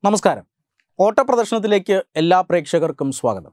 നമസ്കാരം ഓട്ടപ്രദർശനത്തിലേക്ക് എല്ലാ പ്രേക്ഷകർക്കും സ്വാഗതം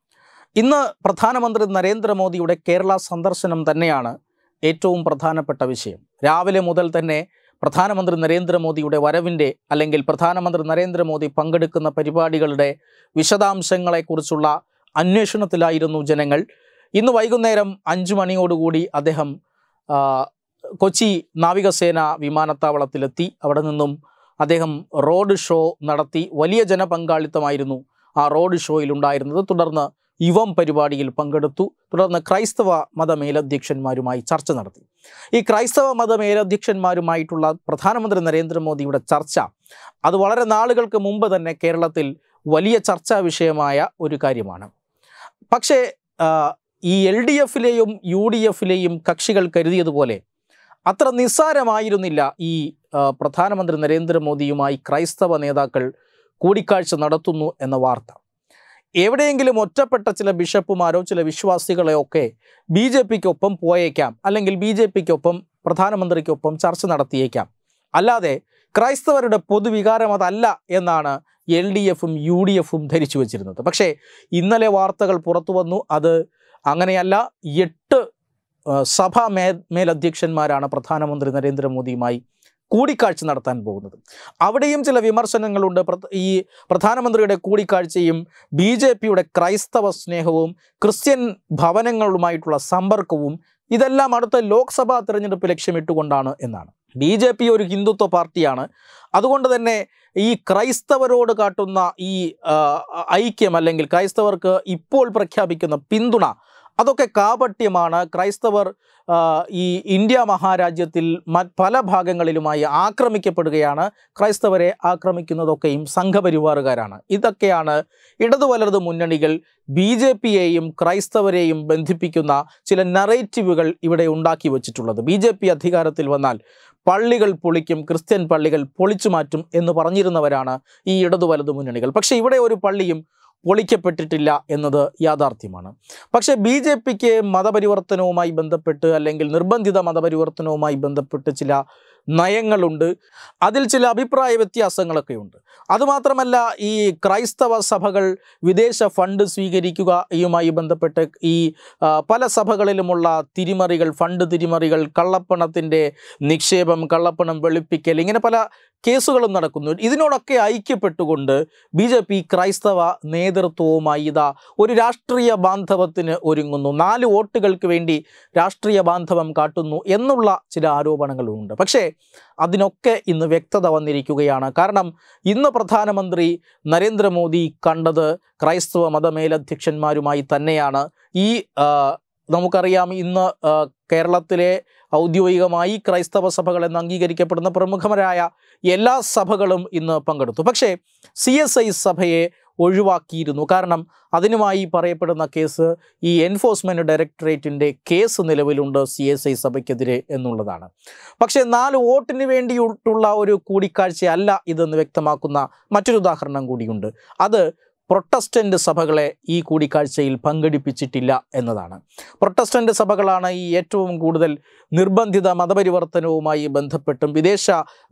ഇന്ന് പ്രധാനമന്ത്രി നരേന്ദ്രമോദിയുടെ കേരള സന്ദർശനം തന്നെയാണ് ഏറ്റവും പ്രധാനപ്പെട്ട വിഷയം രാവിലെ മുതൽ തന്നെ പ്രധാനമന്ത്രി നരേന്ദ്രമോദിയുടെ വരവിൻ്റെ അല്ലെങ്കിൽ പ്രധാനമന്ത്രി നരേന്ദ്രമോദി പങ്കെടുക്കുന്ന പരിപാടികളുടെ വിശദാംശങ്ങളെക്കുറിച്ചുള്ള അന്വേഷണത്തിലായിരുന്നു ജനങ്ങൾ ഇന്ന് വൈകുന്നേരം അഞ്ചു മണിയോടുകൂടി അദ്ദേഹം ആ, കൊച്ചി നാവികസേന വിമാനത്താവളത്തിലെത്തി അവിടെ നിന്നും അദ്ദേഹം റോഡ് ഷോ നടത്തി വലിയ ജനപങ്കാളിത്തമായിരുന്നു ആ റോഡ് ഷോയിൽ ഉണ്ടായിരുന്നത് തുടർന്ന് യുവം പരിപാടിയിൽ പങ്കെടുത്തു തുടർന്ന് ക്രൈസ്തവ മത മേലധ്യക്ഷന്മാരുമായി ചർച്ച നടത്തി ഈ ക്രൈസ്തവ മത മേലധ്യക്ഷന്മാരുമായിട്ടുള്ള പ്രധാനമന്ത്രി നരേന്ദ്രമോദിയുടെ ചർച്ച അത് വളരെ നാളുകൾക്ക് മുമ്പ് തന്നെ കേരളത്തിൽ വലിയ ചർച്ചാ വിഷയമായ ഒരു കാര്യമാണ് പക്ഷേ ആ, ഈ എൽ ഡി എഫിലെയും യു ഡി എഫിലെയും കക്ഷികൾ കരുതിയതുപോലെ അത്ര നിസ്സാരമായിരുന്നില്ല ഈ ആ, പ്രധാനമന്ത്രി നരേന്ദ്രമോദിയുമായി ക്രൈസ്തവ നേതാക്കൾ കൂടിക്കാഴ്ച നടത്തുന്നു എന്ന വാർത്ത എവിടെയെങ്കിലും ഒറ്റപ്പെട്ട ചില ബിഷപ്പുമാരോ ചില വിശ്വാസികളെയോ ഒക്കെ ബി ജെ പിക്കൊപ്പം പോയേക്കാം അല്ലെങ്കിൽ ബി ജെ പിക്കൊപ്പം പ്രധാനമന്ത്രിക്കൊപ്പം ചർച്ച നടത്തിയേക്കാം അല്ലാതെ ക്രൈസ്തവരുടെ പൊതുവികാരം അതല്ല എന്നാണ് എൽ ഡി എഫും യു ഡി എഫും ധരിച്ചു വച്ചിരുന്നത് പക്ഷേ ഇന്നലെ വാർത്തകൾ പുറത്തു വന്നു അത് അങ്ങനെയല്ല എട്ട് ആ, സഭാ മേ മേലധ്യക്ഷന്മാരാണ് പ്രധാനമന്ത്രി നരേന്ദ്രമോദിയുമായി കൂടിക്കാഴ്ച നടത്താൻ പോകുന്നത് അവിടെയും ചില വിമർശനങ്ങളുണ്ട് പ്ര- ഈ പ്രധാനമന്ത്രിയുടെ കൂടിക്കാഴ്ചയും ബി ജെ പിയുടെ ക്രൈസ്തവ സ്നേഹവും ക്രിസ്ത്യൻ ഭവനങ്ങളുമായിട്ടുള്ള സമ്പർക്കവും ഇതെല്ലാം അടുത്ത ലോക്സഭാ തെരഞ്ഞെടുപ്പ് ലക്ഷ്യമിട്ടുകൊണ്ടാണ് എന്നാണ് ബി ജെ പി ഒരു ഹിന്ദുത്വ പാർട്ടിയാണ് അതുകൊണ്ട് തന്നെ ഈ ക്രൈസ്തവരോട് കാട്ടുന്ന ഈ ആ, ഐക്യം അല്ലെങ്കിൽ ക്രൈസ്തവർക്ക് ഇപ്പോൾ പ്രഖ്യാപിക്കുന്ന പിന്തുണ അതൊക്കെ കാപട്യമാണ് ക്രൈസ്തവർ ആ, ഈ ഇന്ത്യ മഹാരാജ്യത്തിൽ മറ്റ് പല ഭാഗങ്ങളിലുമായി ആക്രമിക്കപ്പെടുകയാണ് ക്രൈസ്തവരെ ആക്രമിക്കുന്നതൊക്കെയും സംഘപരിവാറുകാരാണ് ഇതൊക്കെയാണ് ഇടതു വലതു മുന്നണികൾ ബി ജെ പിയെയും ക്രൈസ്തവരെയും ബന്ധിപ്പിക്കുന്ന ചില നറേറ്റീവുകൾ ഇവിടെ ഉണ്ടാക്കി വച്ചിട്ടുള്ളത് ബി ജെ പി അധികാരത്തിൽ വന്നാൽ പള്ളികൾ പൊളിക്കും ക്രിസ്ത്യൻ പള്ളികൾ പൊളിച്ചു മാറ്റും എന്ന് പറഞ്ഞിരുന്നവരാണ് ഈ ഇടതു വലതു മുന്നണികൾ പക്ഷേ ഇവിടെ ഒരു പള്ളിയും പൊളിക്കപ്പെട്ടിട്ടില്ല എന്നത് യാഥാർത്ഥ്യമാണ് പക്ഷേ ബി ജെ പിക്ക് മതപരിവർത്തനവുമായി ബന്ധപ്പെട്ട് അല്ലെങ്കിൽ നിർബന്ധിത മതപരിവർത്തനവുമായി ബന്ധപ്പെട്ട് ചില നയങ്ങളുണ്ട് അതിൽ ചില അഭിപ്രായ വ്യത്യാസങ്ങളൊക്കെ ഉണ്ട് അതുമാത്രമല്ല ഈ ക്രൈസ്തവ സഭകൾ വിദേശ ഫണ്ട് സ്വീകരിക്കുകയുമായി ബന്ധപ്പെട്ട് ഈ ആ, പല സഭകളിലുമുള്ള തിരിമറികൾ ഫണ്ട് തിരിമറികൾ കള്ളപ്പണത്തിൻ്റെ നിക്ഷേപം കള്ളപ്പണം വെളുപ്പിക്കൽ ഇങ്ങനെ പല കേസുകളും നടക്കുന്നു ഇതിനോടൊക്കെ ഐക്യപ്പെട്ടുകൊണ്ട് ബി ജെ പി ക്രൈസ്തവ നേതൃത്വവുമായി ഇതാ ഒരു രാഷ്ട്രീയ ബാന്ധവത്തിന് ഒരുങ്ങുന്നു നാല് വോട്ടുകൾക്ക് വേണ്ടി രാഷ്ട്രീയ ബാന്ധവം കാട്ടുന്നു എന്നുള്ള ചില ആരോപണങ്ങളുണ്ട് പക്ഷേ അതിനൊക്കെ ഇന്ന് വ്യക്തത വന്നിരിക്കുകയാണ് കാരണം ഇന്ന് പ്രധാനമന്ത്രി നരേന്ദ്രമോദി കണ്ടത് ക്രൈസ്തവ മതമേലധ്യക്ഷന്മാരുമായി തന്നെയാണ് ഈ ആ, നമുക്കറിയാം ഇന്ന് ആ, കേരളത്തിലെ ഔദ്യോഗികമായി ക്രൈസ്തവ സഭകൾ എന്ന് അംഗീകരിക്കപ്പെടുന്ന പ്രമുഖരായ എല്ലാ സഭകളും ഇന്ന് പങ്കെടുത്തു പക്ഷേ സി എസ് ഐ സഭയെ ഒഴിവാക്കിയിരുന്നു കാരണം അതിനുമായി പറയപ്പെടുന്ന കേസ് ഈ എൻഫോഴ്സ്മെൻറ്റ് ഡയറക്ടറേറ്റിൻ്റെ കേസ് നിലവിലുണ്ട് സി എസ് ഐ സഭയ്ക്കെതിരെ എന്നുള്ളതാണ് പക്ഷേ നാല് വോട്ടിന് വേണ്ടിയിട്ടുള്ള ഒരു കൂടിക്കാഴ്ചയല്ല ഇതെന്ന് വ്യക്തമാക്കുന്ന മറ്റൊരു ഉദാഹരണം കൂടിയുണ്ട് അത് പ്രൊട്ടസ്റ്റൻ്റ് സഭകളെ ഈ കൂടിക്കാഴ്ചയിൽ പങ്കെടുപ്പിച്ചിട്ടില്ല എന്നതാണ് പ്രൊട്ടസ്റ്റൻ്റ് സഭകളാണ് ഈ ഏറ്റവും കൂടുതൽ നിർബന്ധിത മതപരിവർത്തനവുമായി ബന്ധപ്പെട്ടും വിദേശ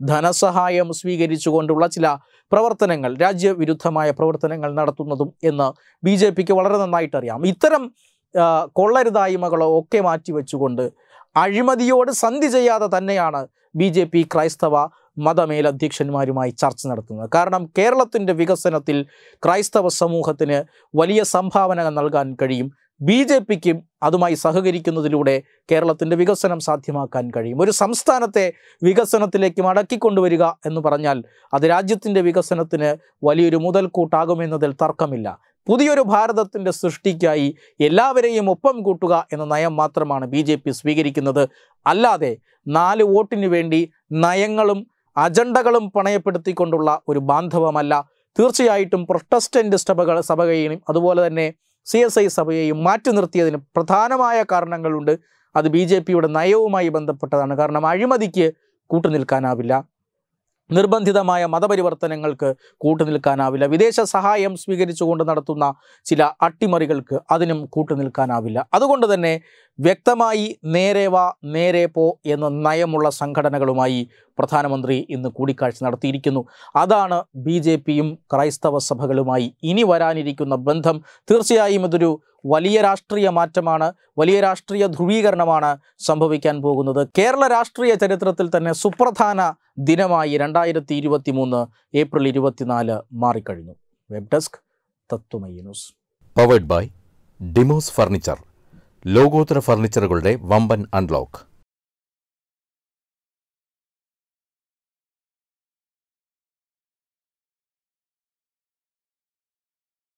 ധനസഹായം സ്വീകരിച്ചുകൊണ്ടുള്ള ചില പ്രവർത്തനങ്ങൾ രാജ്യവിരുദ്ധമായ പ്രവർത്തനങ്ങൾ നടത്തുന്നതും എന്ന് ബി ജെ പിക്ക് വളരെ നന്നായിട്ട് അറിയാം ഇത്തരം ആ, കൊള്ളരുതായ്മകളോ ഒക്കെ മാറ്റിവെച്ചുകൊണ്ട് അഴിമതിയോട് സന്ധി ചെയ്യാതെ തന്നെയാണ് ബി ജെ പി ക്രൈസ്തവ മതമേലധ്യക്ഷന്മാരുമായി ചർച്ച നടത്തുന്നത് കാരണം കേരളത്തിൻ്റെ വികസനത്തിൽ ക്രൈസ്തവ സമൂഹത്തിന് വലിയ സംഭാവന നൽകാൻ കഴിയും ബി ജെ പിക്കും അതുമായി സഹകരിക്കുന്നതിലൂടെ കേരളത്തിൻ്റെ വികസനം സാധ്യമാക്കാൻ കഴിയും ഒരു സംസ്ഥാനത്തെ വികസനത്തിലേക്ക് മടക്കിക്കൊണ്ടുവരിക എന്ന് പറഞ്ഞാൽ അത് രാജ്യത്തിൻ്റെ വികസനത്തിന് വലിയൊരു മുതൽക്കൂട്ടാകുമെന്നതിൽ തർക്കമില്ല പുതിയൊരു ഭാരതത്തിൻ്റെ സൃഷ്ടിക്കായി എല്ലാവരെയും ഒപ്പം കൂട്ടുക എന്ന നയം മാത്രമാണ് ബി ജെ പി സ്വീകരിക്കുന്നത് അല്ലാതെ നാല് വോട്ടിന് വേണ്ടി നയങ്ങളും അജണ്ടകളും പണയപ്പെടുത്തിക്കൊണ്ടുള്ള ഒരു ബാന്ധവമല്ല തീർച്ചയായിട്ടും പ്രൊട്ടസ്റ്റൻ്റ് സഭകൾ സഭയെയും അതുപോലെ തന്നെ സി എസ് ഐ സഭയെയും മാറ്റി നിർത്തിയതിന് പ്രധാനമായ കാരണങ്ങളുണ്ട് അത് ബി ജെ പിയുടെ നയവുമായി ബന്ധപ്പെട്ടതാണ് കാരണം അഴിമതിക്ക് കൂട്ടുനിൽക്കാനാവില്ല നിർബന്ധിതമായ മതപരിവർത്തനങ്ങൾക്ക് കൂട്ടുനിൽക്കാനാവില്ല വിദേശ സഹായം സ്വീകരിച്ചുകൊണ്ട് നടത്തുന്ന ചില അട്ടിമറികൾക്ക് അതിനും കൂട്ടുനിൽക്കാനാവില്ല അതുകൊണ്ട് തന്നെ വ്യക്തമായി നേരെ വാ നേരെ പോ എന്ന നയമുള്ള സംഘടനകളുമായി പ്രധാനമന്ത്രി ഇന്ന് കൂടിക്കാഴ്ച നടത്തിയിരിക്കുന്നു അതാണ് ബി ജെ പിയും ക്രൈസ്തവ സഭകളുമായി ഇനി വരാനിരിക്കുന്ന ബന്ധം തീർച്ചയായും ഇതൊരു വലിയ രാഷ്ട്രീയ മാറ്റമാണ് വലിയ രാഷ്ട്രീയ ധ്രുവീകരണമാണ് സംഭവിക്കാൻ പോകുന്നത് കേരള രാഷ്ട്രീയ ചരിത്രത്തിൽ തന്നെ സുപ്രധാന ദിനമായി രണ്ടായിരത്തി ഇരുപത്തി മൂന്ന് ഏപ്രിൽ ഇരുപത്തിനാല് മാറിക്കഴിഞ്ഞു web desk Tatwamayi news powered by Demos furniture ലോകോത്തര ഫർണിച്ചറുകളുടെ വമ്പൻ അൺലോക്ക്